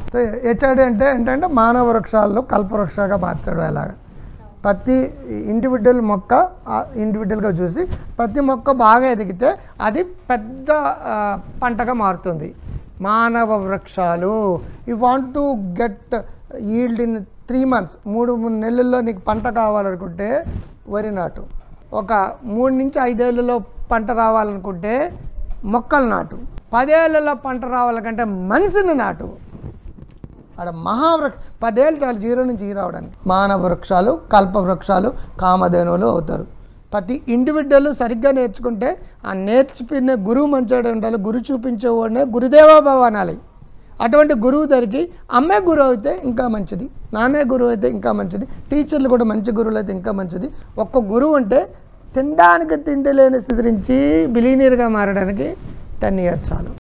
so HID అంటే ఏంటంటే మానవ వృక్షాలను కల్పవృక్షగా మార్చడం ఎలాగ ప్రతి ఇండివిజువల్ మొక్క ఇండివిజువల్గా చూసి ప్రతి మొక్క బాగా ఎదిగితే అది పెద్ద ఆ, పంటగా మారుతుంది మానవ వృక్షాలు you want to get yield in three months మూడు మూడు నెలల్లో నీకు పంట కావాలనుకుంటే వరి నాటు ఒక మూడు నుంచి ఐదేళ్లలో పంట రావాలనుకుంటే మొక్కలు నాటు పదేళ్లలో పంట రావాలంటే మనిషిని నాటు ఆడ మహావృక్ష పదేళ్ళు చాలు జీరో నుంచి జీరో అవడానికి మానవ వృక్షాలు కల్ప వృక్షాలు కామధేనువులు అవుతారు ప్రతి ఇండివిజువల్ సరిగ్గా నేర్చుకుంటే ఆ నేర్చుకునే గురువు మంచోడు ఉండాలి గురు చూపించేవాడినే గురుదేవాభావ అనాలి అటువంటి గురువు దగ్గరికి అమ్మే గురువు అయితే ఇంకా మంచిది నాన్నే గురువు అయితే ఇంకా మంచిది టీచర్లు కూడా మంచి గురువులు అయితే ఇంకా మంచిది ఒక్క గురువు అంటే తినడానికి తిండి లేని స్థితి నుంచి బిలీనియర్గా మారడానికి టెన్ ఇయర్స్ చాలు